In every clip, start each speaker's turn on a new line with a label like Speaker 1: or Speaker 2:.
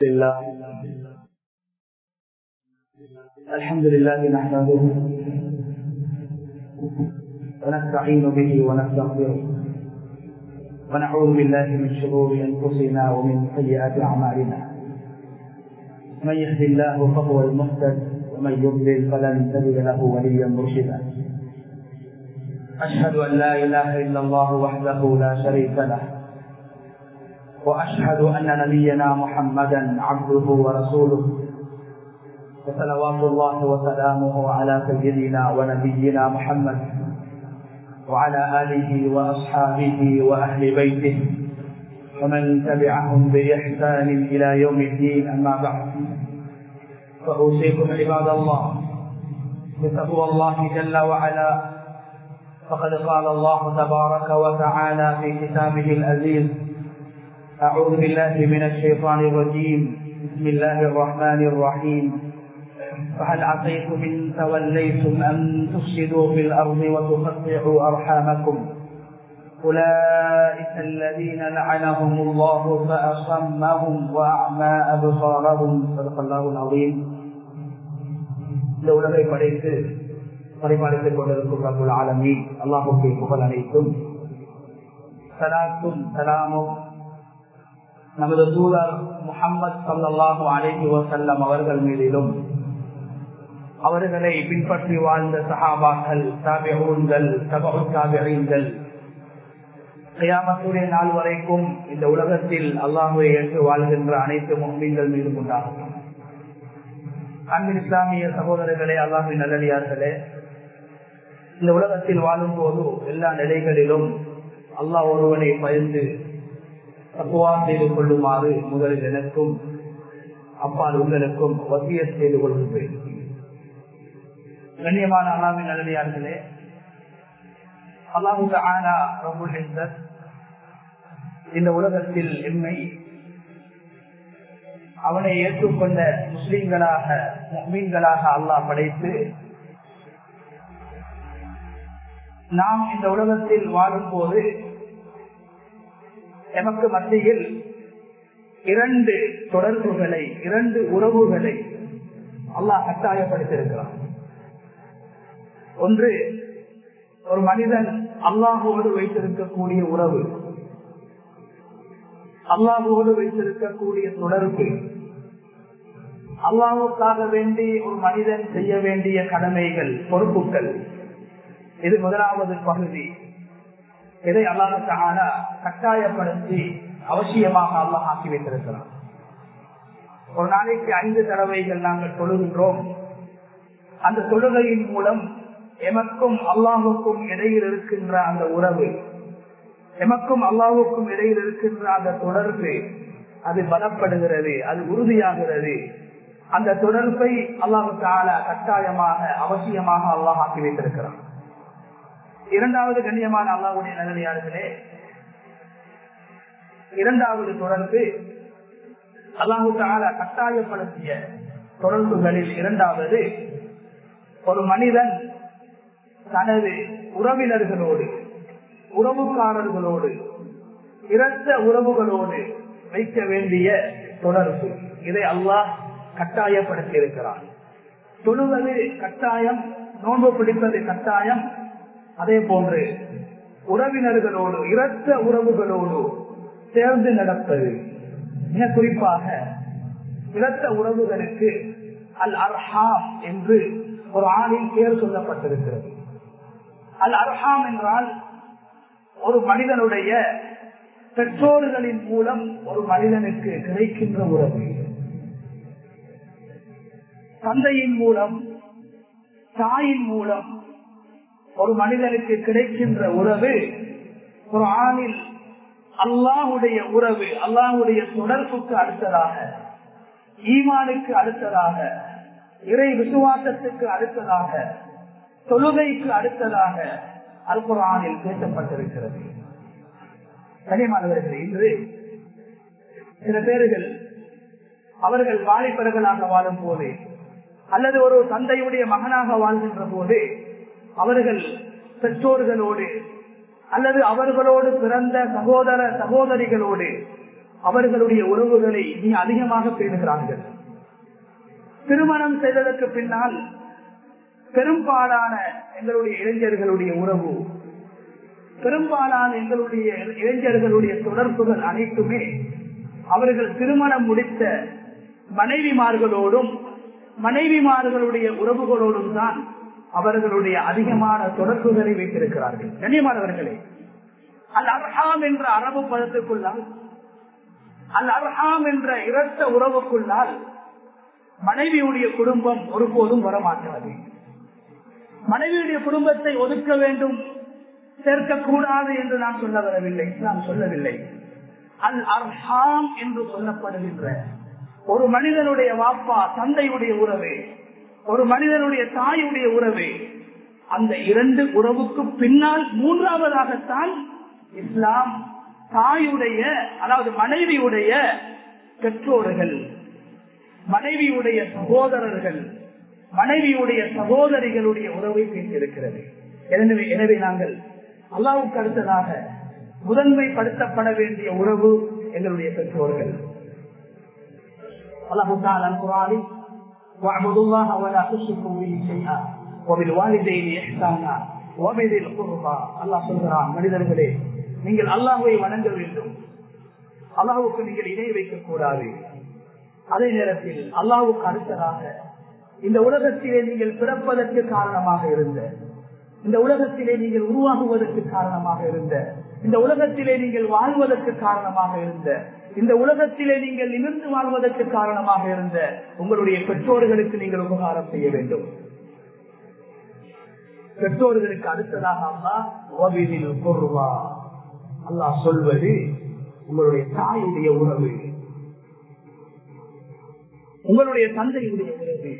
Speaker 1: لله الحمد لله نحمده ونستعين به ونستغفره ونعوذ بالله من شرور انفسنا ومن سيئات اعمالنا من يهد الله فهو المهتد ومن يضلل فلن تجد له وليا مرشدا اشهد ان لا اله الا الله وحده لا شريك له واشهد ان نبينا محمدا عبده ورسوله وصلوات الله وسلامه على سيدنا ونبينا محمد وعلى اله واصحابه واهل بيته ومن تبعهم باحسان الى يوم الدين اما بعد فاوصيكم عباد الله بتقوى الله جل وعلا فقد قال الله تبارك وتعالى في كتابه العزيز أعوذ بالله من الشيطان الرجيم بسم الله الرحمن الرحيم فهل عصيتم إن توليتم أن تفسدوا في الأرض وتقطعوا أرحامكم أولئك الذين لعنهم الله فأصمهم وأعمى أبصارهم صدق الله العظيم இந்த உலகை படைத்து பரிபாலித்துக் கொண்டிருக்கும் ரபுல் ஆலமி அல்லாஹுக்கு புகழ் அனைத்தும் சலாத்தும் சலாமும் நமது தூதர் முகமது சல்லாஹூ அலேஹி வசல்லம் அவர்கள் மீதிலும் அவர்களை பின்பற்றி வாழ்ந்த சஹாபாக்கள் தாபியூன்கள் தபு தாபியங்கள் கையாமத்துடைய நாள் வரைக்கும் இந்த உலகத்தில் அல்லாஹுவை ஏற்று வாழ்கின்ற அனைத்து முஸ்லீம்கள் மீதும் உண்டாகும் அன்பின் இஸ்லாமிய சகோதரர்களே அல்லாஹின் நல்லடியார்களே இந்த உலகத்தில் வாழும் போது எல்லா நிலைகளிலும் அல்லாஹ் ஒருவனை பயந்து தப்புவா செய்து கொள்ளுமாறு முதலில் எனக்கும் அப்பால் உங்களுக்கும் வசிய செய்து கொள்கின்றேன் கண்ணியமான அல்லாமின் நல்லடியார்களே அல்லாஹு ஆனா ரபுல் இந்த உலகத்தில் எம்மை அவனை ஏற்றுக்கொண்ட முஸ்லிம்களாக மீன்களாக அல்லாஹ் படைத்து நாம் இந்த உலகத்தில் வாழும் போது எமக்கு மத்தியில் இரண்டு தொடர்புகளை இரண்டு உறவுகளை அல்லாஹ் கட்டாயப்படுத்தியிருக்கிறான் ஒன்று ஒரு மனிதன் அல்லாஹோடு வைத்திருக்கக்கூடிய உறவு அல்லாஹோடு வைத்திருக்கக்கூடிய தொடர்பு அல்லாஹுக்காக வேண்டி ஒரு மனிதன் செய்ய வேண்டிய கடமைகள் பொறுப்புகள் இது முதலாவது பகுதி இதை அல்லாஹால கட்டாயப்படுத்தி அவசியமாக அல்லாஹ் ஆக்கி வைத்திருக்கிறான் ஒரு நாளைக்கு ஐந்து தடவைகள் நாங்கள் தொழுகின்றோம் அந்த தொழுகையின் மூலம் எமக்கும் அல்லாஹுக்கும் இடையில் இருக்கின்ற அந்த உறவு எமக்கும் அல்லாஹுக்கும் இடையில் இருக்கின்ற அந்த தொடர்பு அது பலப்படுகிறது அது உறுதியாகிறது அந்த தொடர்பை அல்லாஹு கட்டாயமாக அவசியமாக அல்லாஹ் ஆக்கி வைத்திருக்கிறான் இரண்டாவது கண்ணியமான அல்லாவுடைய நகரியாளர்களே இரண்டாவது தொடர்பு அல்லாஹு தாலா கட்டாயப்படுத்திய தொடர்புகளில் இரண்டாவது ஒரு மனிதன் தனது உறவினர்களோடு உறவுக்காரர்களோடு இரத்த உறவுகளோடு வைக்க வேண்டிய தொடர்பு இதை அல்லாஹ் கட்டாயப்படுத்தி இருக்கிறான் தொழுவது கட்டாயம் நோன்பு பிடிப்பது கட்டாயம் அதே போன்று உறவினர்களோடு இரத்த உறவுகளோடு சேர்ந்து நடப்பது மிக குறிப்பாக இரத்த உறவுகளுக்கு அல் அர்ஹாம் என்று ஒரு ஆணின் பெயர் சொல்லப்பட்டிருக்கிறது அல் அர்ஹாம் என்றால் ஒரு மனிதனுடைய பெற்றோர்களின் மூலம் ஒரு மனிதனுக்கு கிடைக்கின்ற உறவு தந்தையின் மூலம் தாயின் மூலம் ஒரு மனிதனுக்கு கிடைக்கின்ற உறவு ஒரு ஆணில் அல்லாஹுடைய உறவு அல்லாஹுடைய தொடர்புக்கு அடுத்ததாக ஈமானுக்கு அடுத்ததாக இறை விசுவாசத்துக்கு அடுத்ததாக தொழுகைக்கு அடுத்ததாக அல்குரானில் பேசப்பட்டிருக்கிறது கனிமானவர்கள் இன்று சில பேர்கள் அவர்கள் வாலிபர்களாக வாழும் போது அல்லது ஒரு தந்தையுடைய மகனாக வாழ்கின்ற போது அவர்கள் பெற்றோர்களோடு அல்லது அவர்களோடு பிறந்த சகோதர சகோதரிகளோடு அவர்களுடைய உறவுகளை மிக அதிகமாக பேணுகிறார்கள் திருமணம் செய்ததற்கு பின்னால் பெரும்பாலான எங்களுடைய இளைஞர்களுடைய உறவு பெரும்பாலான எங்களுடைய இளைஞர்களுடைய தொடர்புகள் அனைத்துமே அவர்கள் திருமணம் முடித்த மனைவிமார்களோடும் மனைவிமார்களுடைய உறவுகளோடும் தான் அவர்களுடைய அதிகமான தொடர்புகளை வைத்திருக்கிறார்கள் கண்ணியமானவர்களே அல் அர்ஹாம் என்ற அரபு பதத்துக்குள்ளால் அல் அர்ஹாம் என்ற இரத்த உறவுக்குள்ளால் மனைவியுடைய குடும்பம் ஒருபோதும் வரமாட்டாது மனைவியுடைய குடும்பத்தை ஒதுக்க வேண்டும் சேர்க்கக்கூடாது என்று நான் சொல்ல வரவில்லை நான் சொல்லவில்லை அல் அர்ஹாம் என்று சொல்லப்படுகின்ற ஒரு மனிதனுடைய வாப்பா தந்தையுடைய உறவு ஒரு மனிதனுடைய தாயுடைய உறவு அந்த இரண்டு உறவுக்கு பின்னால் மூன்றாவதாகத்தான் இஸ்லாம் தாயுடைய அதாவது மனைவியுடைய பெற்றோர்கள் மனைவியுடைய சகோதரர்கள் மனைவியுடைய சகோதரிகளுடைய உறவை பேசியிருக்கிறது எனவே எனவே நாங்கள் அல்லாவுக்கு அடுத்ததாக முதன்மைப்படுத்தப்பட வேண்டிய உறவு எங்களுடைய பெற்றோர்கள் அல்லாஹு குரானி واعبدوا الله ولا تشركوا به شيئا وبالوالدين احسانا وبذي القربى அல்லாஹ் சொல்கிறான் மனிதர்களே நீங்கள் அல்லாஹ்வை வணங்க வேண்டும் அல்லாஹ்வுக்கு நீங்கள் இணை வைக்க கூடாது அதே நேரத்தில் அல்லாஹ்வுக்கு அடுத்ததாக இந்த உலகத்திலே நீங்கள் பிறப்பதற்கு காரணமாக இருந்த இந்த உலகத்திலே நீங்கள் உருவாகுவதற்கு காரணமாக இருந்த இந்த உலகத்திலே நீங்கள் வாழ்வதற்கு காரணமாக இருந்த இந்த உலகத்திலே நீங்கள் நிமிர்ந்து வாழ்வதற்கு காரணமாக இருந்த உங்களுடைய பெற்றோர்களுக்கு நீங்கள் உபகாரம் செய்ய வேண்டும் பெற்றோர்களுக்கு அடுத்ததாக அல்லா அல்லாஹ் சொல்வது உங்களுடைய தாயுடைய உறவு உங்களுடைய தந்தையுடைய உறவு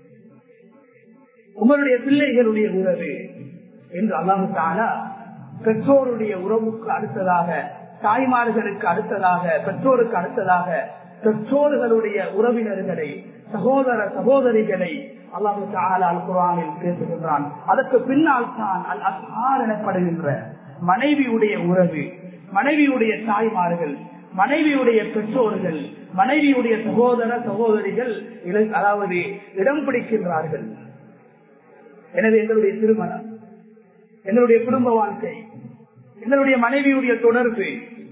Speaker 1: உங்களுடைய பிள்ளைகளுடைய உறவு என்று அல்லாஹு தாலா பெற்றோருடைய உறவுக்கு அடுத்ததாக தாய்மார்களுக்கு அடுத்ததாக பெற்றோருக்கு அடுத்ததாக பெற்றோர்களுடைய உறவினர்களை சகோதர சகோதரிகளை அல்லாஹு தாலா அல் குரானில் பேசுகின்றான் அதற்கு பின்னால் தான் அல் அசார் எனப்படுகின்ற மனைவியுடைய உறவு மனைவியுடைய தாய்மார்கள் மனைவியுடைய பெற்றோர்கள் மனைவியுடைய சகோதர சகோதரிகள் அதாவது இடம் பிடிக்கின்றார்கள் எனவே எங்களுடைய திருமணம் எங்களுடைய குடும்ப வாழ்க்கை எங்களுடைய மனைவியுடைய தொடர்பு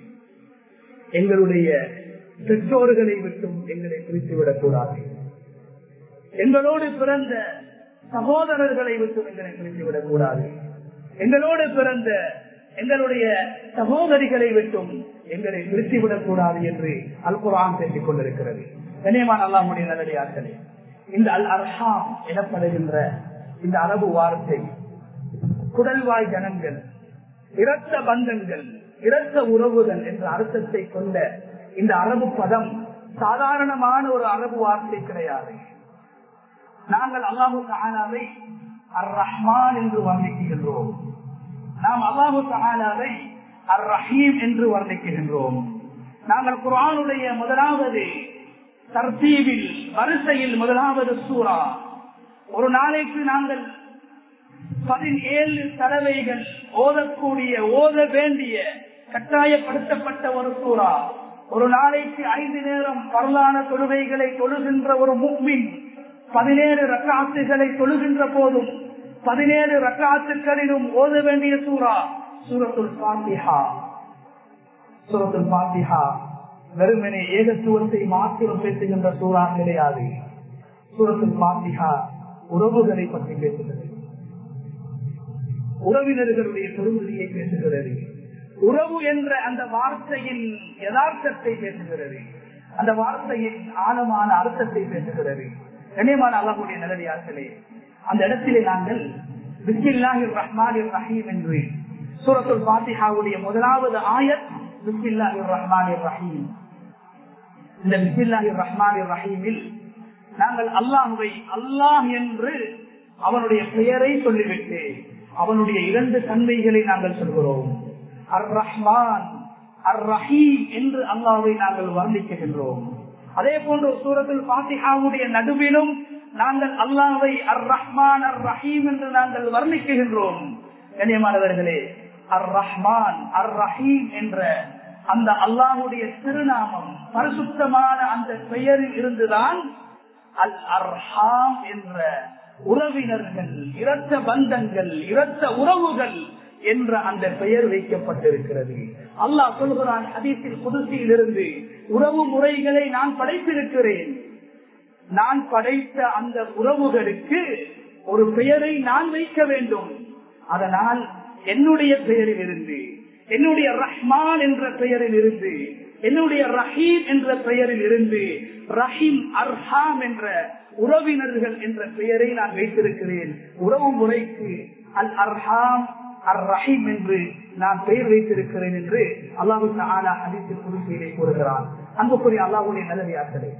Speaker 1: எங்களுடைய பெற்றோர்களை விட்டும் எங்களை பிரித்துவிடக் கூடாது எங்களோடு பிறந்த சகோதரர்களை விட்டும் எங்களை பிரித்துவிடக் கூடாது எங்களோடு பிறந்த எங்களுடைய சகோதரிகளை விட்டும் எங்களை நிறுத்திவிடக் கூடாது என்று அல் குரான் பேசிக் கொண்டிருக்கிறது கண்ணியமான அல்லாமுடைய நல்லடியார்களே இந்த அல் அர்ஹாம் எனப்படுகின்ற இந்த அரபு வார்த்தை குடல்வாய் ஜனங்கள் இரத்த பந்தங்கள் இரத்த உறவுகள் என்ற அர்த்தத்தை கொண்ட இந்த அரபு பதம் சாதாரணமான ஒரு அரபு வார்த்தை கிடையாது நாங்கள் அல்லாஹு தாலாவை அர் ரஹ்மான் என்று வர்ணிக்குகின்றோம் நாம் அல்லாஹு தாலாவை அர் ரஹீம் என்று வர்ணிக்குகின்றோம் நாங்கள் குரானுடைய முதலாவது தர்த்தீவில் வரிசையில் முதலாவது சூறா ஒரு நாளைக்கு நாங்கள் பதினேழு தடவைகள் ஓதக்கூடிய ஓத வேண்டிய கட்டாயப்படுத்தப்பட்ட ஒரு சூறா ஒரு நாளைக்கு ஐந்து நேரம் வரலான தொழுகைகளை தொழுகின்ற ஒரு முக்மின் பதினேழு ரக்காத்துகளை தொழுகின்ற போதும் பதினேழு ரக்காத்துக்களிலும் ஓத வேண்டிய சூறா சூரத்துல் பாத்திஹா சூரத்துல் பாத்திஹா வெறுமனே ஏகத்துவத்தை மாத்திரம் பேசுகின்ற சூறா கிடையாது சூரத்துல் பாத்திஹா உறவுகளை பற்றி பேசுகிறது உறவினர்களுடைய பெருமதியை பேசுகிறது உறவு என்ற அந்த வார்த்தையின் யதார்த்தத்தை பேசுகிறது அந்த வார்த்தையின் ஆழமான அர்த்தத்தை பேசுகிறது கண்ணியமான அல்லாஹுடைய நிலவியார்களே அந்த இடத்திலே நாங்கள் பிஸ்மில்லாஹி ரஹ்மான் ரஹீம் என்று சூரத்துல் பாத்திஹாவுடைய முதலாவது ஆயத் பிஸ்மில்லாஹி ரஹ்மான் ரஹீம் இந்த பிஸ்மில்லாஹி ரஹ்மான் ரஹீமில் நாங்கள் அல்லாஹுவை அல்லாஹ் என்று அவனுடைய பெயரை சொல்லிவிட்டு அவனுடைய இரண்டு தன்மைகளை நாங்கள் சொல்கிறோம் அர் ரஹ்மான் அர் ரஹீம் என்று அல்லாவை நாங்கள் வர்ணிக்கின்றோம் அதே போன்று சூரத்தில் பாத்திஹாவுடைய நடுவிலும் நாங்கள் அல்லாவை அர் ரஹ்மான் அர் ரஹீம் என்று நாங்கள் வர்ணிக்குகின்றோம் கண்ணியமானவர்களே அர் ரஹ்மான் அர் ரஹீம் என்ற அந்த அல்லாஹுடைய திருநாமம் பரிசுத்தமான அந்த பெயரில் இருந்துதான் அல் அர்ஹாம் என்ற உறவினர்கள் இரத்த பந்தங்கள் இரத்த உறவுகள் என்ற அந்த பெயர் வைக்கப்பட்டிருக்கிறது அல்லாஹ் சொல்கிறான் அதீசில் புதுசியில் இருந்து உறவு முறைகளை நான் படைத்திருக்கிறேன் நான் படைத்த அந்த உறவுகளுக்கு ஒரு பெயரை நான் வைக்க வேண்டும் அதனால் என்னுடைய பெயரில் இருந்து என்னுடைய ரஹ்மான் என்ற பெயரில் இருந்து என்னுடைய ரஹீம் என்ற பெயரில் இருந்து ரஹீம் அர்ஹாம் என்ற உறவினர்கள் என்ற பெயரை நான் வைத்திருக்கிறேன் உறவு முறைக்கு அல் அர்ஹாம் அர் ரஹீம் என்று நான் பெயர் வைத்திருக்கிறேன் என்று அல்லாஹு ஆலா ஹதீஸில் குறிப்பிலே கூறுகிறான் அன்புக்குரிய அல்லாஹுடைய நல்லதார்களே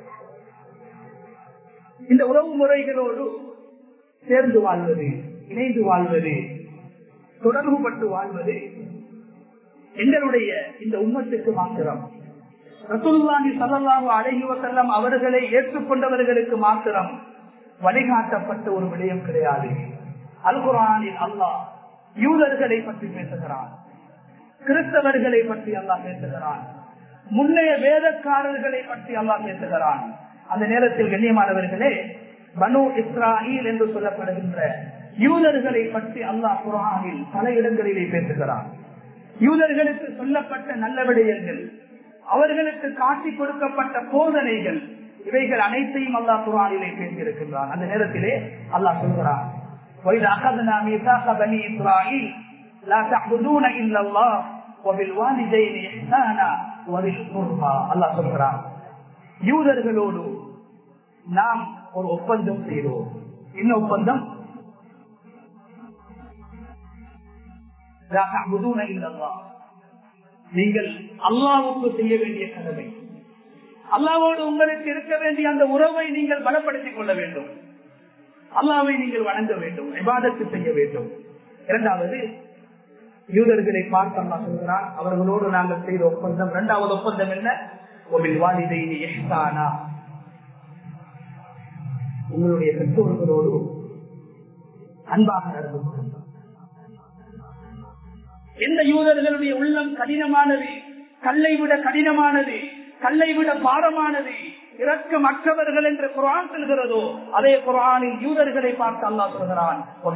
Speaker 1: இந்த உறவு முறைகளோடு சேர்ந்து வாழ்வது இணைந்து வாழ்வது தொடர்பு பட்டு வாழ்வது எங்களுடைய இந்த உம்மத்துக்கு மாத்திரம் ரசூல்லாஹி சல்லாஹு அழகி வசல்லம் அவர்களை ஏற்றுக்கொண்டவர்களுக்கு மாத்திரம் வழிகாட்டப்பட்ட ஒரு விடயம் கிடையாது அல்குரானில் அல்லாஹ் யூதர்களை பற்றி பேசுகிறான் கிறிஸ்தவர்களை பற்றி அல்லாஹ் பேசுகிறான் முன்னைய வேதக்காரர்களை பற்றி அல்லாஹ் பேசுகிறான் அந்த நேரத்தில் கண்ணியமானவர்களே பனு இஸ்ராயில் என்று சொல்லப்படுகின்ற யூதர்களை பற்றி அல்லாஹ் குரானில் பல இடங்களிலே பேசுகிறான் யூதர்களுக்கு சொல்லப்பட்ட நல்ல விடயங்கள் அவர்களுக்கு காட்டி கொடுக்கப்பட்ட போதனைகள் இவைகள் அனைத்தையும் அல்லாஹ் குரானிலே பேசியிருக்கின்றான் அந்த நேரத்திலே அல்லாஹ் சொல்கிறான் وإذا أخذنا ميثاق بني إسرائيل لا تعبدون إلا الله وبالوالدين إحسانا وذي القربى الله சொல்கிறான் யூதர்களோடு நாம் ஒரு ஒப்பந்தம் செய்தோம் என்ன ஒப்பந்தம் நீங்கள் அல்லாவுக்கு செய்ய வேண்டிய கடமை அல்லாவோடு உங்களுக்கு இருக்க வேண்டிய அந்த உறவை நீங்கள் பலப்படுத்திக் கொள்ள வேண்டும் அல்லாவை நீங்கள் வணங்க வேண்டும் விவாதத்து செய்ய வேண்டும் இரண்டாவது யூதர்களை பார்த்து அல்லா சொல்கிறான் அவர்களோடு நாங்கள் செய்த ஒப்பந்தம் இரண்டாவது ஒப்பந்தம் என்ன ஒரு வாலிதை எஹ்தானா உங்களுடைய பெற்றோர்களோடு அன்பாக நடந்து கொள்ளுங்கள் எந்த யூதர்களுடைய உள்ளம் கடினமானது கல்லை விட கடினமானது கல்லை விட பாரமானது இரக்கம் அற்றவர்கள் என்று குரான் சொல்கிறதோ அதே குரானில் யூதர்களை பார்த்து அல்லா சொல்கிறான்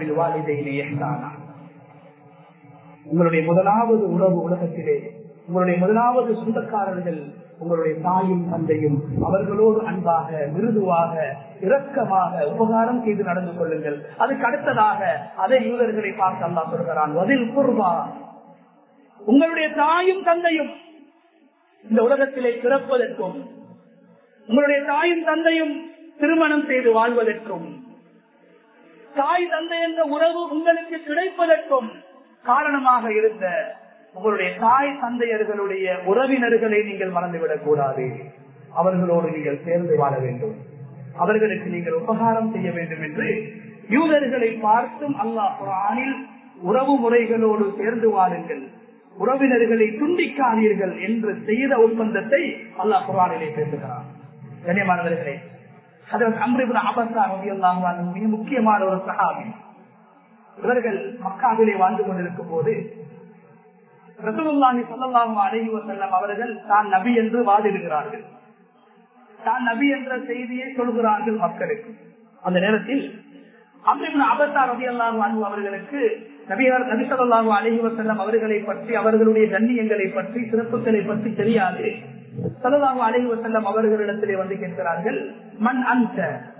Speaker 1: உங்களுடைய முதலாவது உறவு உலகத்திலே உங்களுடைய முதலாவது சொந்தக்காரர்கள் உங்களுடைய தாயும் தந்தையும் அவர்களோடு அன்பாக மிருதுவாக இரக்கமாக உபகாரம் செய்து நடந்து கொள்ளுங்கள் அதுக்கு அடுத்ததாக அதே யூதர்களை பார்த்து அல்லா சொல்கிறான் வதில் குர்பா உங்களுடைய தாயும் தந்தையும் இந்த உலகத்திலே பிறப்பதற்கும் உங்களுடைய தாயும் தந்தையும் திருமணம் செய்து வாழ்வதற்கும் தாய் தந்தை என்ற உறவு உங்களுக்கு கிடைப்பதற்கும் காரணமாக இருந்த உங்களுடைய தாய் தந்தையர்களுடைய உறவினர்களை நீங்கள் மறந்துவிடக் கூடாது அவர்களோடு நீங்கள் சேர்ந்து வாழ வேண்டும் அவர்களுக்கு நீங்கள் உபகாரம் செய்ய வேண்டும் என்று யூதர்களை பார்த்தும் அல்லாஹ் குரானில் உறவு முறைகளோடு சேர்ந்து வாழுங்கள் உறவினர்களை துண்டிக்காதீர்கள் என்று செய்த ஒப்பந்தத்தை அல்லாஹ் குரானிலே பேசுகிறான் கண்ணியமானவர்களே அதற்கு அம்ரிபுர அபசா மிக முக்கியமான ஒரு சகாபி இவர்கள் மக்காவிலே வாழ்ந்து கொண்டிருக்கும் போது ரசூலுல்லாஹி ஸல்லல்லாஹு அலைஹி வஸல்லம் அவர்கள் தான் நபி என்று வாதிடுகிறார்கள் தான் நபி என்ற செய்தியை சொல்கிறார்கள் மக்களுக்கு அந்த நேரத்தில் அம்ரிபின் அபசா ரலியல்லாஹு அன்ஹு அவர்களுக்கு நபியார் நபி ஸல்லல்லாஹு அலைஹி வஸல்லம் அவர்களை பற்றி அவர்களுடைய கண்ணியங்களை பற்றி சிறப்புகளை பற்றி தெரியாது ஸல்லல்லாஹு அலைஹி வஸல்லம் அவர்களிடத்திலே வந்து கேட்கிறார்கள் மன் அன்த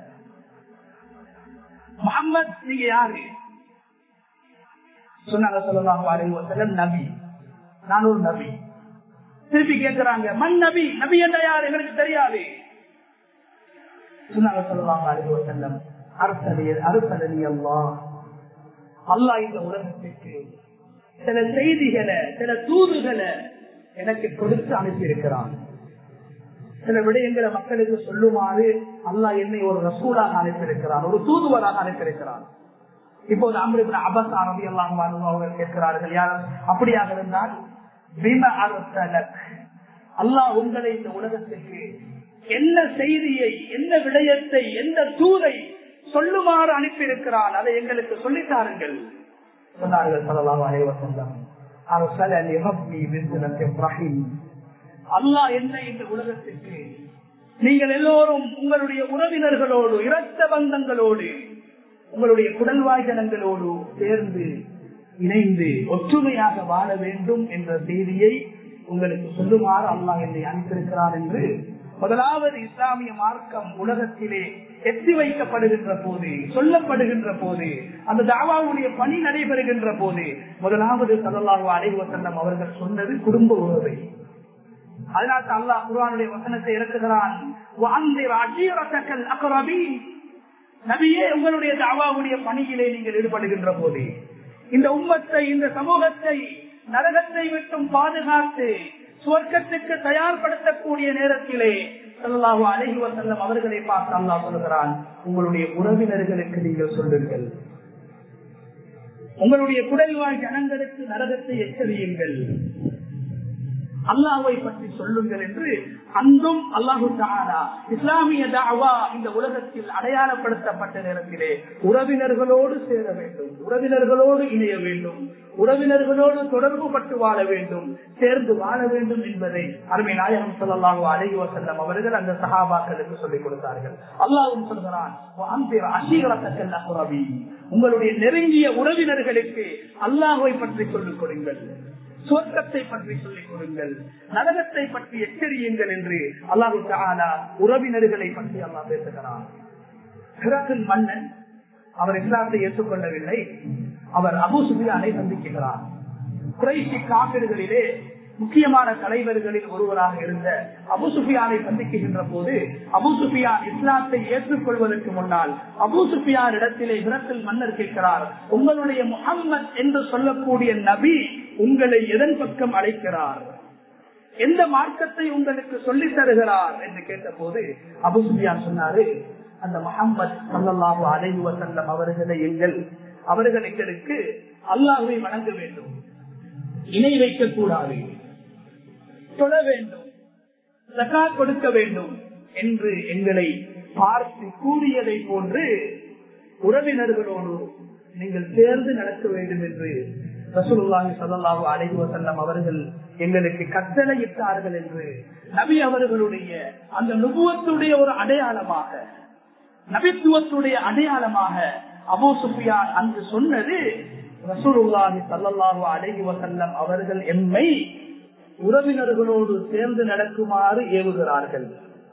Speaker 1: முஹம்மத் நீங்க யாரு சொன்னாங்க ஸல்லல்லாஹு அலைஹி வஸல்லம் நபி நான் ஒரு நபி திருப்பி கேட்கிறாங்க மண் நபி நபி என்ற யார் எங்களுக்கு தெரியாது சொன்னாங்க ஸல்லல்லாஹு அலைஹி வஸல்லம் அரசலி அல்லாஹ் அல்லாஹ் இந்த உலகத்திற்கு சில செய்திகளை சில தூதுகளை எனக்கு கொடுத்து அனுப்பியிருக்கிறான் சில விடயங்களை மக்களுக்கு சொல்லுமாறு அல்லாஹ் என்னை ஒரு ரசூலாக அனுப்பியிருக்கிறான் ஒரு தூதுவராக அனுப்பியிருக்கிறான் இப்போது அமிர்த அபஸ் அரபி எல்லாம் அவர்கள் கேட்கிறார்கள் யார் அப்படியாக இருந்தால் பிம அரசலக் அல்லாஹ் உங்களை இந்த உலகத்திற்கு என்ன செய்தியை என்ன விடயத்தை எந்த தூதை சொல்லுமாறு அனுப்பியிருக்கிறான் அதை எங்களுக்கு சொல்லித்தாருங்கள் சொன்னார்கள் சொல்லலாம் அனைவசந்தம் அல்லாஹ் என்ன இந்த உலகத்திற்கு நீங்கள் எல்லோரும் உங்களுடைய உறவினர்களோடு இரத்த பந்தங்களோடு உங்களுடைய குடல்வாய் ஜனங்களோடு சேர்ந்து இணைந்து ஒற்றுமையாக வாழ வேண்டும் என்ற செய்தியை உங்களுக்கு சொல்லுமாறு அல்லாஹ் என்னை அனுப்பியிருக்கிறார் என்று முதலாவது இஸ்லாமிய மார்க்கம் உலகத்திலே எத்தி வைக்கப்படுகின்ற போது சொல்லப்படுகின்ற போது அந்த தாவாவுடைய பணி நடைபெறுகின்ற போது முதலாவது சதல்லாஹு அலைவசல்லம் அவர்கள் சொன்னது குடும்ப உறவை அதனால் அல்லாஹ் குரானுடைய வசனத்தை இறக்குகிறான் நபியே உங்களுடைய தாவாவுடைய பணியிலே நீங்கள் ஈடுபடுகின்ற போது இந்த உம்மத்தை இந்த சமூகத்தை நரகத்தை விட்டும் பாதுகாத்து சுவர்க்கத்துக்கு தயார்படுத்தக்கூடிய நேரத்திலே சல்லாஹு அலஹி வசல்லம் அவர்களை பார்த்து அல்லா சொல்லுகிறான் உங்களுடைய உறவினர்களுக்கு நீங்கள் சொல்லுங்கள் உங்களுடைய குடல்வாழ் ஜனங்களுக்கு நரகத்தை எச்சரியுங்கள் அல்லாவை பற்றி சொல்லுங்கள் என்று அன்றும் அல்லாஹு தாரா இஸ்லாமிய தாவா இந்த உலகத்தில் அடையாளப்படுத்தப்பட்ட நேரத்திலே உறவினர்களோடு சேர வேண்டும் உறவினர்களோடு இணைய வேண்டும் உறவினர்களோடு தொடர்பு பட்டு வாழ வேண்டும் சேர்ந்து வாழ வேண்டும் என்பதை அருமை நாயகம் சொல்லலாக அழகி வசல்லம் அவர்கள் அந்த சகாபாக்களுக்கு சொல்லிக் கொடுத்தார்கள் அல்லாவும் சொல்கிறான் உங்களுடைய நெருங்கிய உறவினர்களுக்கு அல்லாஹை பற்றி சொல்லிக் கொடுங்கள் சுவர்க்கத்தை பற்றி சொல்லிக் கொடுங்கள் நரகத்தை பற்றி எச்சரியுங்கள் என்று அல்லாஹு தாலா உறவினர்களை பற்றி அல்லா பேசுகிறான் பிறகு மன்னன் அவர் இஸ்லாத்தை ஏற்றுக்கொள்ளவில்லை அவர் அபு சுபியானை சந்திக்கிறார் குறைசி காப்பீடுகளிலே முக்கியமான தலைவர்களில் ஒருவராக இருந்த அபு சுஃபியானை சந்திக்கின்ற போது அபு சுஃபியான் இஸ்லாத்தை ஏற்றுக்கொள்வதற்கு முன்னால் அபு சுஃபியான் இடத்திலே விரத்தில் மன்னர் கேட்கிறார் உங்களுடைய முகம்மது என்று சொல்லக்கூடிய நபி உங்களை எதன் பக்கம் அழைக்கிறார் எந்த மார்க்கத்தை உங்களுக்கு சொல்லித் தருகிறார் என்று கேட்ட போது அபு சுஃபியான் சொன்னாரு அந்த முகம்மது சல்லாஹு அலைஹி வசல்லம் அவர்களை எங்கள் அவர்கள் எங்களுக்கு அல்லாஹுவை வணங்க வேண்டும் இணை வைக்க கூடாது தொழ வேண்டும் சகா கொடுக்க வேண்டும் என்று எங்களை பார்த்து கூறியதை போன்று உறவினர்களோடு நீங்கள் சேர்ந்து நடக்க வேண்டும் என்று ரசூலுல்லாஹி ஸல்லல்லாஹு அலைஹி வஸல்லம் அவர்கள் எங்களுக்கு கட்டளையிட்டார்கள் என்று நபி அவர்களுடைய அந்த நுபுவத்துடைய ஒரு அடையாளமாக நபித்துவத்துடைய அடையாளமாக அபூ சுஃபியான் அன்று சொன்னது ரசூலுல்லாஹி ஸல்லல்லாஹு அலைஹி வஸல்லம் அவர்கள் எம்மை உறவினர்களோடு சேர்ந்து நடக்குமாறு ஏவுகிறார்கள்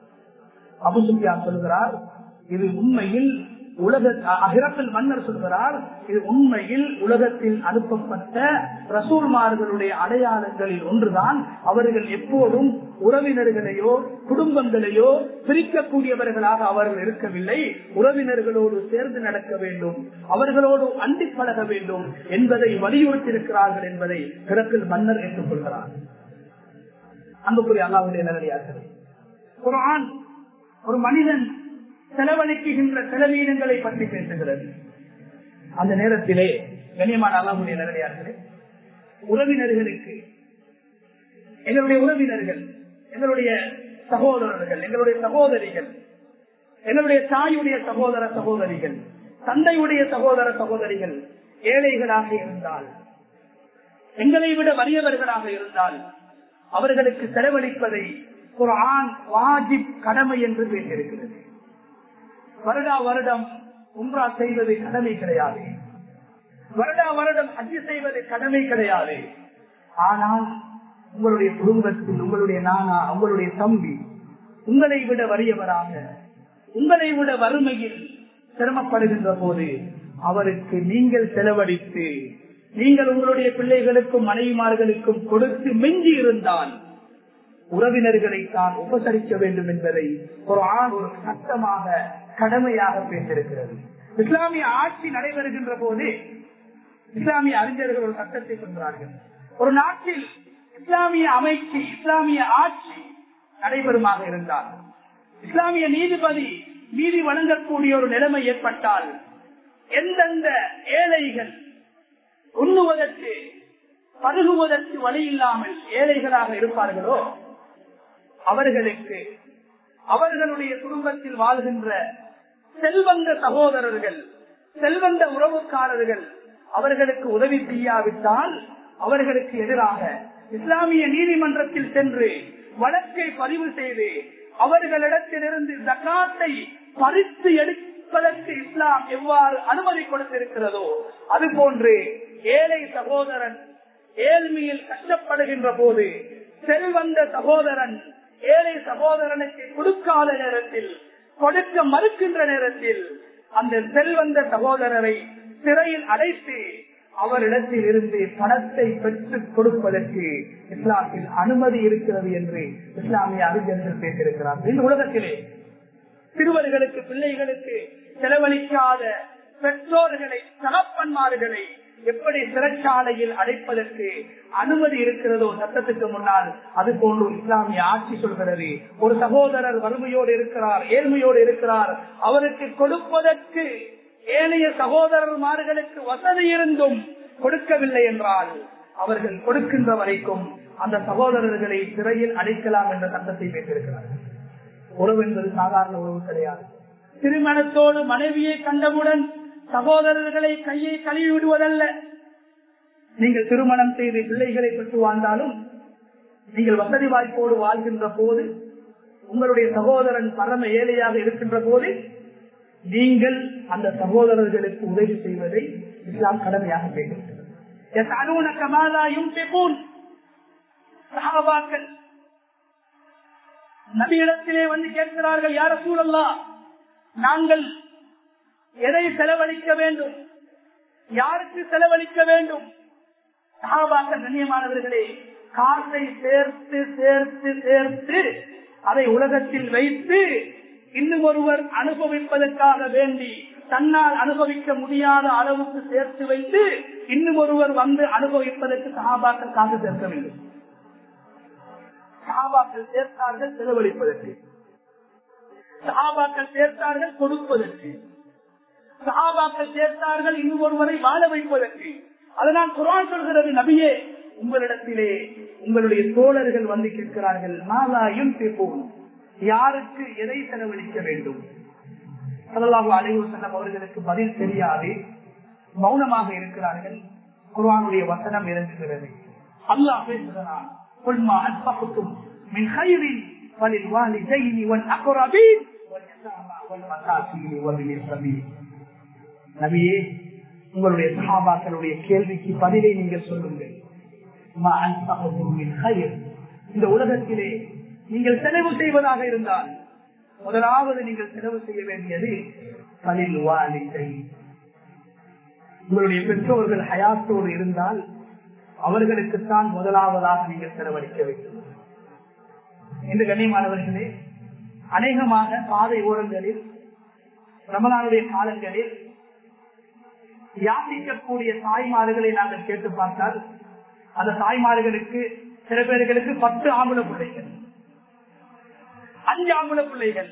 Speaker 1: அபு சுஃபியான் சொல்கிறார் இது உண்மையில் உலக அகிரத்தில் மன்னர் சொல்கிறார் இது உண்மையில் உலகத்தில் அனுப்பப்பட்ட ரசூல்மார்களுடைய அடையாளங்களில் ஒன்றுதான் அவர்கள் எப்போதும் உறவினர்களையோ குடும்பங்களையோ பிரிக்கக்கூடியவர்களாக அவர்கள் இருக்கவில்லை உறவினர்களோடு சேர்ந்து நடக்க வேண்டும் அவர்களோடு அண்டி பழக வேண்டும் என்பதை வலியுறுத்தியிருக்கிறார்கள் என்பதை கிழக்கில் மன்னர் ஏற்றுக்கொள்கிறார் அன்புக்குரிய அல்லாவுடைய நல்லடியார்கள் குரான் ஒரு மனிதன் செலவழிக்குகின்ற செலவீனங்களை பற்றி பேசுகிறது அந்த நேரத்திலே கண்ணியமான அல்லாவுடைய நல்லடியார்களே உறவினர்களுக்கு எங்களுடைய உறவினர்கள் எங்களுடைய சகோதரர்கள் எங்களுடைய சகோதரிகள் எங்களுடைய தாயுடைய சகோதர சகோதரிகள் தந்தையுடைய சகோதர சகோதரிகள் ஏழைகளாக இருந்தால் எங்களை விட வறியவர்களாக இருந்தால் அவர்களுக்கு செலவழிப்பதை குரான் வாஜிப் கடமை என்று பேசியிருக்கிறது வருடா வருடம் உம்ரா செய்வது கடமை கிடையாது வருடா வருடம் அஜி செய்வது கடமை கிடையாது ஆனால் உங்களுடைய குடும்பத்தில் உங்களுடைய நானா உங்களுடைய தம்பி உங்களை விட வறியவராக உங்களை விட வறுமையில் சிரமப்படுகின்ற போது அவருக்கு நீங்கள் செலவழித்து நீங்கள் உங்களுடைய பிள்ளைகளுக்கும் மனைவிமார்களுக்கும் கொடுத்து மிஞ்சி இருந்தால் உறவினர்களை தான் உபசரிக்க வேண்டும் என்பதை ஒரு ஆண் ஒரு சட்டமாக கடமையாக பேசியிருக்கிறது இஸ்லாமிய ஆட்சி நடைபெறுகின்ற போது இஸ்லாமிய அறிஞர்கள் ஒரு சட்டத்தை சொல்கிறார்கள் ஒரு நாட்டில் இஸ்லாமிய அமைச்சு இஸ்லாமிய ஆட்சி நடைபெறுமாக இருந்தால் இஸ்லாமிய நீதிபதி நீதி வழங்கக்கூடிய ஒரு நிலைமை ஏற்பட்டால் எந்தெந்த ஏழைகள் உண்ணுவதற்கு பருகுவதற்கு வழி இல்லாமல் ஏழைகளாக இருப்பார்களோ அவர்களுக்கு அவர்களுடைய குடும்பத்தில் வாழ்கின்ற செல்வந்த சகோதரர்கள் செல்வந்த உறவுக்காரர்கள் அவர்களுக்கு உதவி செய்யாவிட்டால் அவர்களுக்கு எதிராக இஸ்லாமிய நீதிமன்றத்தில் சென்று வழக்கை பதிவு செய்து அவர்களிடத்திலிருந்து ஜக்காத்தை பறித்து எடுப்பதற்கு இஸ்லாம் எவ்வாறு அனுமதி கொடுத்திருக்கிறதோ அதுபோன்று ஏழை சகோதரன் ஏழ்மையில் கஷ்டப்படுகின்ற போது செல்வந்த சகோதரன் ஏழை சகோதரனுக்கு கொடுக்காத நேரத்தில் கொடுக்க மறுக்கின்ற நேரத்தில் அந்த செல்வந்த சகோதரரை சிறையில் அடைத்து அவரிடத்தில் இருந்து பணத்தை பெற்றுக் கொடுப்பதற்கு இஸ்லாத்தில் அனுமதி இருக்கிறது என்று இஸ்லாமிய அறிஞர்கள் பேசியிருக்கிறார் இந்த உலகத்திலே சிறுவர்களுக்கு பிள்ளைகளுக்கு செலவழிக்காத பெற்றோர்களை தகப்பன்மார்களை எப்படி சிறைச்சாலையில் அடைப்பதற்கு அனுமதி இருக்கிறதோ சட்டத்துக்கு முன்னால் அது போன்று இஸ்லாமிய ஆட்சி சொல்கிறது ஒரு சகோதரர் வறுமையோடு இருக்கிறார் ஏழ்மையோடு இருக்கிறார் அவருக்கு கொடுப்பதற்கு ஏனைய சகோதரர்மார்களுக்கு வசதி இருந்தும் கொடுக்கவில்லை என்றால் அவர்கள் கொடுக்கின்ற வரைக்கும் அந்த சகோதரர்களை சிறையில் அடைக்கலாம் என்ற சட்டத்தை வைத்திருக்கிறார்கள் உறவு என்பது சாதாரண உறவு கிடையாது திருமணத்தோடு மனைவியை கண்டவுடன் சகோதரர்களை கையை கழுவி விடுவதல்ல நீங்கள் திருமணம் செய்து பிள்ளைகளை பெற்று வாழ்ந்தாலும் நீங்கள் வசதி வாய்ப்போடு வாழ்கின்ற போது உங்களுடைய சகோதரன் பரம ஏழையாக இருக்கின்ற போது நீங்கள் அந்த சகோதரர்களுக்கு உதவி செய்வதை இஸ்லாம் கடமையாக பேசுகிறது நபியிடத்திலே வந்து கேட்கிறார்கள் யார சூழல்லா நாங்கள் எதை செலவழிக்க வேண்டும் யாருக்கு செலவழிக்க வேண்டும் சகாபாக்கள் கண்ணியமானவர்களே காசை சேர்த்து சேர்த்து சேர்த்து அதை உலகத்தில் வைத்து இன்னும் ஒருவர் அனுபவிப்பதற்காக வேண்டி தன்னால் அனுபவிக்க முடியாத அளவுக்கு சேர்த்து வைத்து இன்னும் ஒருவர் வந்து அனுபவிப்பதற்கு சகாபாக்கள் காசு சேர்க்க வேண்டும் சகாபாக்கள் சேர்த்தார்கள் செலவழிப்பதற்கு சகாபாக்கள் சேர்த்தார்கள் கொடுப்பதற்கு சகாபாக்கள் சேர்த்தார்கள் இன்னும் ஒருவரை வாழ வைப்பதற்கு அதனால் குரான் சொல்கிறது நபியே உங்களிடத்திலே உங்களுடைய தோழர்கள் வந்து கேட்கிறார்கள் மாலாயும் போகும் யாருக்கு எதை செலவழிக்க வேண்டும் சல்லாஹு அலைவசல்லம் அவர்களுக்கு பதில் தெரியாது மௌனமாக இருக்கிறார்கள் குர்ஆனுடைய வசனம் இறங்குகிறது அல்லாஹ் பேசுகிறான் قل ما أنفقتم من خير فللوالدين والأقربين واليتامى والمساكين وابن السبيل நபியே உங்களுடைய சகாபாக்களுடைய கேள்விக்கு பதிலை நீங்கள் சொல்லுங்கள் மா அன்ஃபகத்தும் மின் கைர். இந்த உலகத்திலே நீங்கள் செலவு செய்வதாக இருந்தால் முதலாவது நீங்கள் செலவு செய்ய வேண்டியது பலில் வாலிதை உங்களுடைய பெற்றோர்கள் ஹயாத்தோடு இருந்தால் அவர்களுக்குத்தான் முதலாவதாக நீங்கள் செலவழிக்க வேண்டும் இந்த கண்ணியமானவர்களே அநேகமாக பாதை ஓரங்களில் ரமலானுடைய காலங்களில் யாசிக்கக்கூடிய தாய்மார்களை நாங்கள் கேட்டு பார்த்தால் அந்த தாய்மார்களுக்கு சில பேர்களுக்கு பத்து ஆம்பள பிள்ளைகள் அஞ்சு ஆம்பள பிள்ளைகள்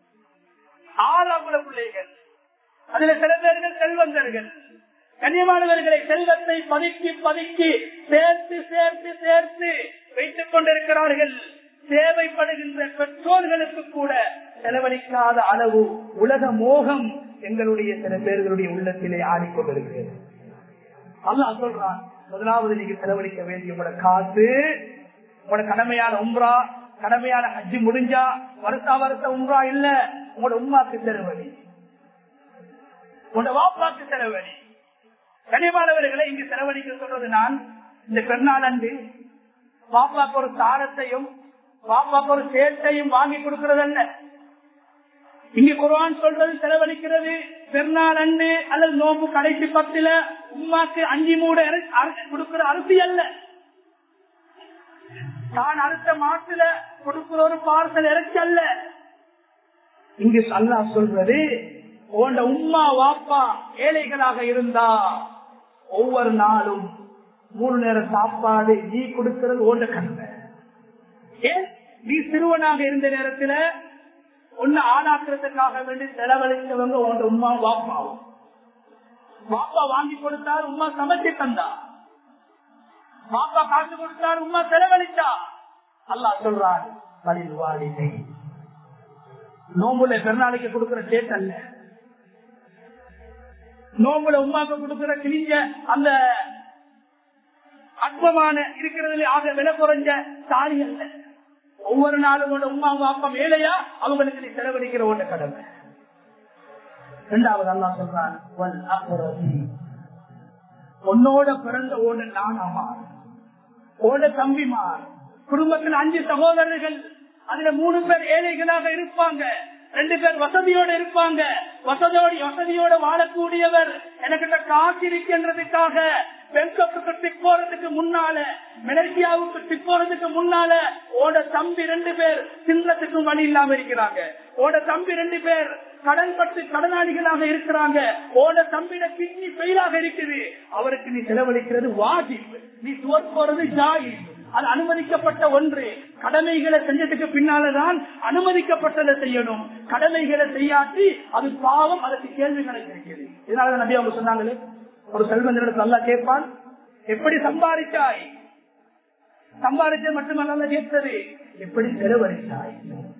Speaker 1: ஆறு ஆம்பள பிள்ளைகள் அதுல சில பேர்கள் செல்வந்தர்கள் கன்னியமானவர்களை செல்வத்தை பதுக்கி பதுக்கி சேர்த்து சேர்த்து சேர்த்து வைத்துக் கொண்டிருக்கிறார்கள் தேவைப்படுகின்ற பெற்றோர்களுக்கு கூட செலவழிக்காத அளவு உலக மோகம் எங்களுடைய சில பேர்களுடைய உள்ளத்திலே ஆடிக்கொண்டிருக்கிறது அல்லாஹ் சொல்றான் முதலாவது நீங்க செலவழிக்க வேண்டிய உங்களோட காசு உங்களோட கடமையான உம்ரா கடமையான ஹஜ்ஜி முடிஞ்சா வருஷா வருஷ உம்ரா இல்ல உங்களோட உம்மாக்கு செலவழி உங்களோட வாப்பாக்கு செலவழி கனிமானவர்களை இங்கு செலவழிக்க சொல்றது நான் இந்த பெருநாள் அன்று பாப்பாக்கு ஒரு தாரத்தையும் பாப்பாக்கு ஒரு சேட்டையும் வாங்கி கொடுக்கறதல்ல இங்க குர்ஆன் சொல்றது செலவழிக்கிறது பெருநாள் அன்று அல்லது நோம்பு கடைசி பத்துல உமாக்கு அஞ்சு மூட கொடுக்கிற அரிசி அல்ல தான் அடுத்த மாட்டுல கொடுக்கிற ஒரு பார்சல் இறைச்சி அல்ல இங்கு அல்லா சொல்றது உண்ட உம்மா வாப்பா ஏழைகளாக இருந்தா ஒவ்வொரு நாளும் மூணு நேரம் சாப்பாடு நீ கொடுக்கிறது ஓண்ட கண்மை ஏன் நீ சிறுவனாக இருந்த நேரத்துல ஒன்னு ஆளாக்குறதுக்காக வேண்டி செலவழித்தவங்க உங்க உமா வாப்பாவும் வாப்பா வாங்கி கொடுத்தார் உமா சமைச்சு தந்தா வாப்பா காசு கொடுத்தார் உமா செலவழித்தா அல்லா சொல்றார் வழியில் வாழிலை நோம்புல பெருநாளைக்கு கொடுக்கிற சேட் அல்ல நோம்புல உமாக்கு கொடுக்கிற கிழிஞ்ச அந்த அற்பமான இருக்கிறதுல ஆக விலை குறைஞ்ச தாலி அல்ல ஒவ்வொரு நாளும் உன்னோட உமா அப்பா மேலையா அவங்களுக்கு நீ செலவழிக்கிற ஒண்ணு கடமை இரண்டாவது அல்லா சொல்றான் "வல் அக்ரபி." உன்னோட பிறந்த ஓட நானாமார் ஓட தம்பிமார் குடும்பத்தில் அஞ்சு சகோதரர்கள் அதுல மூணு பேர் ஏழைகளாக இருப்பாங்க ரெண்டு பேர் வசதியோட இருப்பாங்க வசதியோட வசதியோட வாழக்கூடியவர் எனக்கிட்ட காசு இருக்கின்றதுக்காக பெங்கப்புக்கு டிப் போறதுக்கு முன்னால மலேசியாவுக்கு டிப் போறதுக்கு முன்னால ஓட தம்பி ரெண்டு பேர் சின்னத்துக்கும் வழி இல்லாம இருக்கிறாங்க ஓட தம்பி ரெண்டு பேர் கடன் பட்டு கடனாளிகளாக இருக்கிறாங்க ஓட தம்பிட கிட்னி ஃபெயிலாக இருக்குது அவருக்கு நீ செலவழிக்கிறது வாஜிப் நீ சுவர் போறது ஜாயி அது அனுமதிக்கப்பட்ட ஒன்று கடமைகளை செஞ்சதுக்கு பின்னாலதான் அனுமதிக்கப்பட்டதை செய்யணும் கடமைகளை செய்யாட்டி அது பாவம் அதற்கு கேள்விகளை கிடைக்கிறது இதனால நபி அவங்க சொன்னாங்களே ஒரு செல்வந்தரிடத்தில் நல்லா கேட்பான் எப்படி சம்பாதிச்சாய் சம்பாதிச்ச மட்டுமல்ல கேட்பது எப்படி செலவழித்தாய்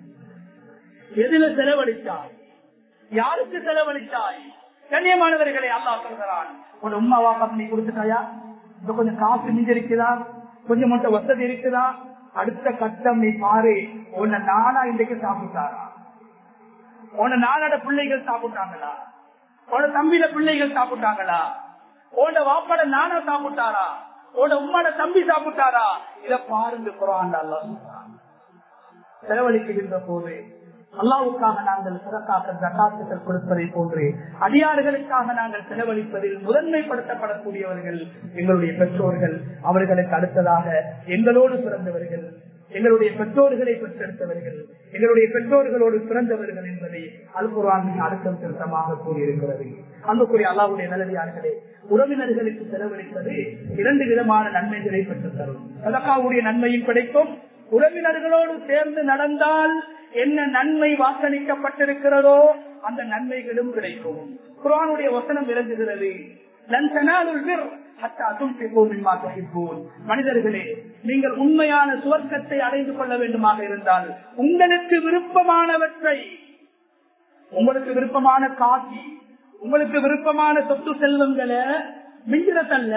Speaker 1: எதுல செலவழித்தாய் யாருக்கு செலவழித்தாய் கண்ணியமானவர்களை அல்லா சொல்கிறான் உன் உமா வாப்பா நீ கொடுத்துட்டாயா இந்த கொஞ்சம் காசு மிஞ்ச இருக்குதா கொஞ்சம் மட்டும் வசதி இருக்குதா அடுத்த கட்டம் நீ பாரு உன்னை நானா இன்றைக்கு சாப்பிட்டாரா உன்னை நானோட பிள்ளைகள் சாப்பிட்டாங்களா உன தம்பியில பிள்ளைகள் சாப்பிட்டாங்களா உன வாப்பாட நானா சாப்பிட்டாரா உன உம்மாட தம்பி சாப்பிட்டாரா இத பாருங்க குரான் அல்லாஹ் சொல்றான். செலவழிக்கின்ற போது அல்லாவுக்காக நாங்கள் சிறக்காக ஜக்காத்துகள் கொடுப்பதை போன்று அடியாறுகளுக்காக நாங்கள் செலவழிப்பதில் முதன்மைப்படுத்தப்படக்கூடியவர்கள் எங்களுடைய பெற்றோர்கள் அவர்களுக்கு அடுத்ததாக எங்களோடு பிறந்தவர்கள் எங்களுடைய பெற்றோர்களை பெற்றெடுத்தவர்கள் எங்களுடைய பெற்றோர்களோடு பிறந்தவர்கள் என்பதை அல்குரான் அழுத்தம் திருத்தமாக கூறியிருக்கிறது அன்புக்குரிய அல்லாவுடைய நல்லடியார்களே உறவினர்களுக்கு செலவழிப்பது இரண்டு விதமான நன்மைகளை பெற்றுத் தரும் சதக்காவுடைய நன்மையும் கிடைக்கும் உறவினர்களோடு சேர்ந்து நடந்தால் என்ன நன்மை வாக்களிக்கப்பட்டிருக்கிறதோ அந்த நன்மைகளும் கிடைக்கும் குரானுடைய வசனம் விளங்குகிறது "லன் தனாலுல் பிர் ஹத்தா துன்ஃபிகு மிம்மா துஹிப்பூன்." மனிதர்களே நீங்கள் உண்மையான சுவர்க்கத்தை அடைந்து கொள்ள வேண்டுமாக இருந்தால் உங்களுக்கு விருப்பமானவற்றை உங்களுக்கு விருப்பமான காட்சி உங்களுக்கு விருப்பமான சொத்து செல்வங்களை மிஞ்சிறதல்ல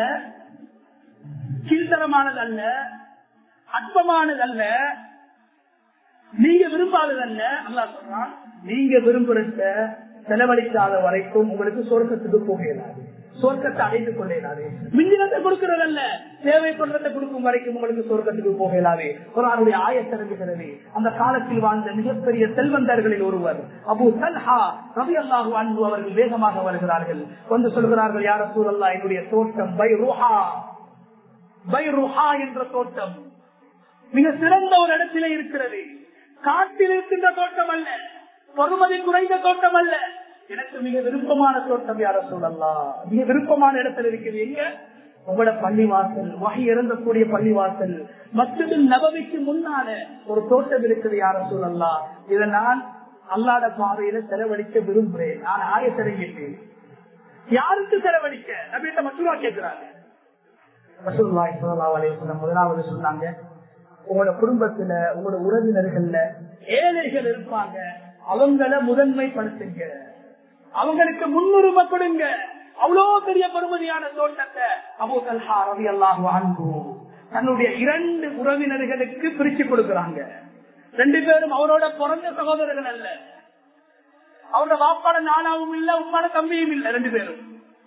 Speaker 1: கீழ்த்தரமானதல்ல அற்பமானதல்ல நீங்க விரும்பாததல்ல அல்லா சொல்றான் நீங்க விரும்புறத செலவழிக்காத வரைக்கும் உங்களுக்கு சொர்க்கத்துக்கு போக இயலாது சொர்க்கத்தை அடைந்து கொள்ள இயலாது மிஞ்சினத்தை கொடுக்கறதல்ல தேவைப்படுறதை கொடுக்கும் வரைக்கும் உங்களுக்கு சொர்க்கத்துக்கு போக இயலாது ஒரு ஆளுடைய ஆயத்திறங்குகிறது அந்த காலத்தில் வாழ்ந்த மிகப்பெரிய செல்வந்தர்களில் ஒருவர் அபு சல்ஹா ரவி அல்லாஹு அன்பு அவர்கள் வேகமாக வருகிறார்கள் வந்து சொல்கிறார்கள் யார சூழல்லா என்னுடைய தோட்டம் பை ருஹா பை ருஹா என்ற தோட்டம் மிக சிறந்த ஒரு இடத்திலே இருக்கிறது காட்டில் இருக்கின்ற தோட்டம் அல்ல பருமதி குறைந்த தோட்டம் அல்ல எனக்கு மிக விருப்பமான தோட்டம் யார சொல்லலாம் மிக விருப்பமான இடத்துல இருக்குது எங்க உங்களோட பள்ளிவாசல் வகை இறந்தக்கூடிய பள்ளிவாசல் மற்றொரு நபவிக்கு முன்னால ஒரு தோட்டம் இருக்குது யார சொல்லலாம் இதை நான் அல்லாத பாதையில செலவழிக்க விரும்புகிறேன் நான் ஆயத்திறங்கிட்டேன் யாருக்கு செலவழிக்க நபிட்ட மற்றவா கேட்கிறாங்க ரசூலுல்லாஹி ஸல்லல்லாஹு அலைஹி வஸல்லம் முதலாவது சொன்னாங்க உங்களோட குடும்பத்துல உங்களோட உறவினர்கள்ல ஏழைகள் இருப்பாங்க அவங்கள முதன்மைப்படுத்துங்க அவங்களுக்கு முன்னுரிமை கொடுங்க அவ்வளவு பெரிய பெருமதியான தோட்டத்தை அபு தல்ஹா ரவி அல்லாஹு அன்பு தன்னுடைய இரண்டு உறவினர்களுக்கு பிரிச்சு கொடுக்கறாங்க ரெண்டு பேரும் அவரோட பிறந்த சகோதரர்கள் அல்ல அவரோட வாப்பாட நானாவும் இல்ல உம்மாட தம்பியும் இல்ல ரெண்டு பேரும்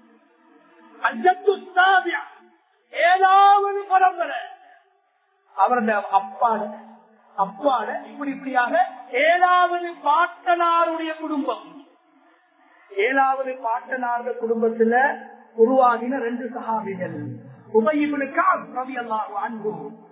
Speaker 1: அஜத்து சாபியா ஏதாவது பரம்பரை அவருடைய அப்பாட அப்பாட இப்படி இப்படியாக ஏழாவது பாட்டனாருடைய குடும்பம் ஏழாவது பாட்டனாருடைய குடும்பத்துல உருவாகின ரெண்டு சகாபிகள் உபயிபுலுக்கா ரவி அல்லாஹ் அன்பு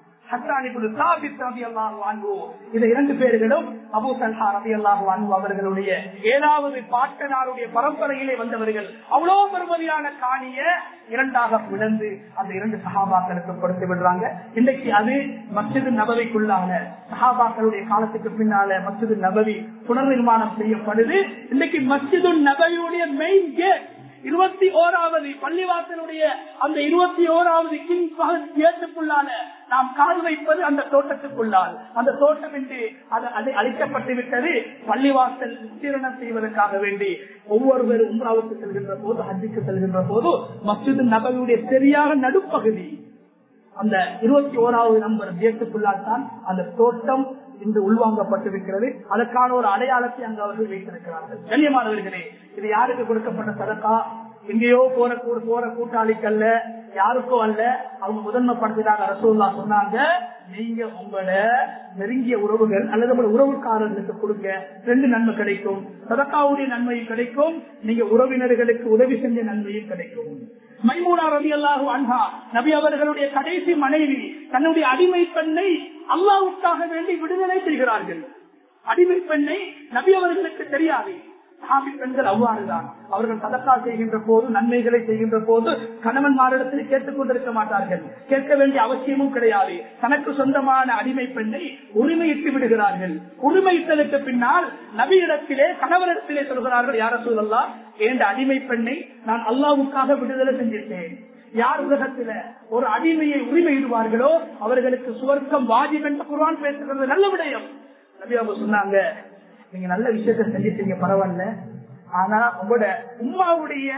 Speaker 1: இந்த இரண்டு பேர்களும் அபு சல்ஹா ரவி அல்லாஹு அன்பு அவர்களுடைய ஏழாவது பாட்டனாருடைய பரம்பரையிலே வந்தவர்கள் அவ்வளவு பெருமதியான காணிய இரண்டாக பிளந்து அந்த இரண்டு சகாபாக்களுக்கு கொடுத்து விடுறாங்க இன்றைக்கு அது மஸ்ஜிது நபவிக்குள்ளான சகாபாக்களுடைய காலத்துக்கு பின்னால மஸ்ஜிது நபவி புனர் நிர்மாணம் செய்யப்படுது இன்றைக்கு மஸ்ஜிது நபவியுடைய மெயின் கேட் இருபத்தி ஓராவது பள்ளிவாசலுடைய அந்த இருபத்தி ஓராவது கிங் கேட்டுக்குள்ளான நாம் கால் வைப்பது அந்த தோட்டத்துக்குள்ளால் அந்த தோட்டம் என்று அது அது அழிக்கப்பட்டு விட்டது பள்ளிவாசல் விஸ்தீரணம் செய்வதற்காக வேண்டி ஒவ்வொருவர் உம்ராவுக்கு செல்கின்ற போது ஹஜ்ஜுக்கு செல்கின்ற போது மஸ்ஜிது நபருடைய சரியாக நடுப்பகுதி அந்த இருபத்தி ஓராவது நம்பர் கேட்டுக்குள்ளால் தான் அந்த தோட்டம் இன்று உள்வாங்கப்பட்டிருக்கிறது அதற்கான ஒரு அடையாளத்தை அங்கு அவர்கள் வைத்திருக்கிறார்கள் கண்ணியமானவர்களே இது யாருக்கு கொடுக்கப்பட்ட சதக்கா எங்கேயோ போற கூ- போற கூட்டாளிக்கு அல்ல யாருக்கோ அல்ல அவங்க முதன்மைப்படுத்தினாங்க ரசூல்லா சொன்னாங்க நீங்க உங்களோட நெருங்கிய உறவுகள் அல்லது உங்களோட உறவுக்காரர்களுக்கு கொடுங்க ரெண்டு நன்மை கிடைக்கும் சதக்காவுடைய நன்மையும் கிடைக்கும் நீங்க உறவினர்களுக்கு உதவி செஞ்ச நன்மையும் கிடைக்கும் மைமூனா ரவி அல்லாஹு அன்ஹா நபி அவர்களுடைய கடைசி மனைவி தன்னுடைய அடிமை பெண்ணை அல்லாவுக்காக வேண்டி விடுதலை செய்கிறார்கள் அடிமை பெண்ணை நபி அவர்களுக்கு தெரியாது சஹாபி பெண்கள் அவ்வாறுதான் அவர்கள் சதக்கா செய்கின்ற போது நன்மைகளை செய்கின்ற போது கணவன்மாரிடத்தில் கேட்டுக் கொண்டிருக்க மாட்டார்கள் கேட்க வேண்டிய அவசியமும் கிடையாது தனக்கு சொந்தமான அடிமை பெண்ணை உரிமையிட்டு விடுகிறார்கள் உரிமையிட்டதற்கு பின்னால் நபியிடத்திலே கணவரிடத்திலே சொல்கிறார்கள் யார சூழல்லாம் என்ற அடிமை பெண்ணை நான் அல்லாவுக்காக விடுதலை செஞ்சிருக்கேன் யார் உலகத்துல ஒரு அடிமையை உரிமையிடுவார்களோ அவர்களுக்கு சுவர்க்கம் வாஜிப் என்று குர்ஆன் பேசுகிறது நல்ல விடயம் நபி அவங்க சொன்னாங்க நீங்க நல்ல விஷயத்த செஞ்சிட்டீங்க பரவாயில்ல ஆனா உங்களோட உம்மாவுடைய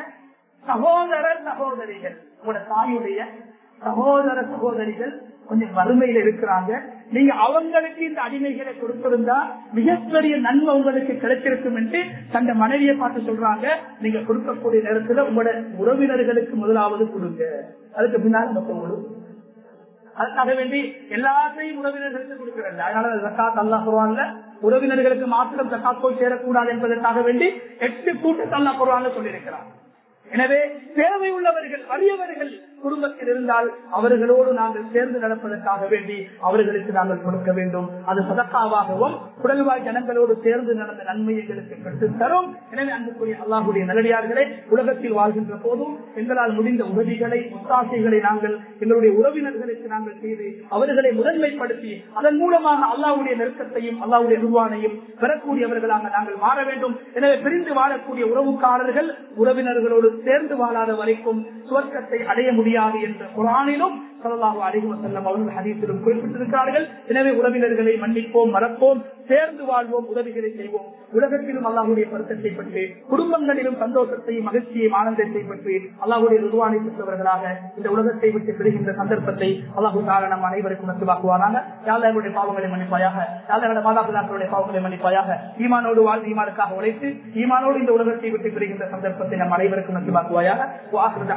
Speaker 1: சகோதர சகோதரிகள் உங்களோட தாயுடைய சகோதர சகோதரிகள் கொஞ்சம் வறுமையில இருக்கிறாங்க நீங்க அவங்களுக்கு இந்த அடிமைகளை கொடுத்திருந்தா மிகப்பெரிய நன்மை உங்களுக்கு கிடைச்சிருக்கும் என்று தந்த மனைவியை பார்த்து சொல்றாங்க நீங்க கொடுக்கக்கூடிய நேரத்துல உங்களோட உறவினர்களுக்கு முதலாவது கொடுங்க அதுக்கு பின்னால் மற்றவங்களும் அதுக்காக வேண்டி எல்லாத்தையும் உறவினர்களுக்கு கொடுக்கிறது அதனால ஜக்காத் அல்லா குருவான்ல உறவினர்களுக்கு மாத்திரம் ஜக்காத் போய் சேரக்கூடாது என்பதற்காக வேண்டி எட்டு கூட்டத்தை அல்லா குருவான்ல சொல்லியிருக்கிறார் எனவே தேவை உள்ளவர்கள் வறியவர்கள் குடும்பத்தில் இருந்தால் அவர்களோடு நாங்கள் சேர்ந்து நடப்பதற்காக வேண்டி அவர்களுக்கு நாங்கள் கொடுக்க வேண்டும் அது சதக்காவாகவும் குடல்வாய் ஜனங்களோடு சேர்ந்து நடந்த நன்மை எங்களுக்கு பெற்றுத் தரும் எனவே அன்புக்குரிய அல்லாஹுடைய நல்லடியார்களே உலகத்தில் வாழ்கின்ற போதும் எங்களால் முடிந்த உதவிகளை ஒத்தாசைகளை நாங்கள் எங்களுடைய உறவினர்களுக்கு நாங்கள் செய்து அவர்களை முதன்மைப்படுத்தி அதன் மூலமாக அல்லாஹ்வுடைய நெருக்கத்தையும் அல்லாஹ்வுடைய நிர்வாணையும் பெறக்கூடியவர்களாக நாங்கள் மாற வேண்டும் எனவே பிரிந்து வாழக்கூடிய உறவுக்காரர்கள் உறவினர்களோடு சேர்ந்து வாழாத வரைக்கும் சுவர்க்கத்தை அடைய முடியாது என்ற குரானிலும் சல்லாஹூ அலிஹி வசல்லம் அவர்கள் ஹதீஸிலும் குறிப்பிட்டிருக்கிறார்கள் எனவே உறவினர்களை மன்னிப்போம் மறப்போம் சேர்ந்து வாழ்வோம் உதவிகளை செய்வோம் உலகத்திலும் அல்லாஹுடைய பருத்தத்தை பற்றி குடும்பங்களிலும் சந்தோஷத்தையும் மகிழ்ச்சியையும் ஆனந்தத்தை பற்றி அல்லாஹுடைய ருதுவானை பெற்றவர்களாக இந்த உலகத்தை விட்டு பெறுகின்ற சந்தர்ப்பத்தை அல்லாஹு தாரா நம் அனைவருக்கும் நசுவாக்குவாராக யாழ்லாருடைய பாவங்களை மன்னிப்பாயாக யாழ்லாருடைய மாதாபிதாக்களுடைய பாவங்களை மன்னிப்பாயாக ஈமானோடு வாழ்ந்து ஈமானுக்காக உழைத்து ஈமானோடு இந்த உலகத்தை விட்டு பெறுகின்ற சந்தர்ப்பத்தை நம் அனைவருக்கும் நசுவாக்குவாயாக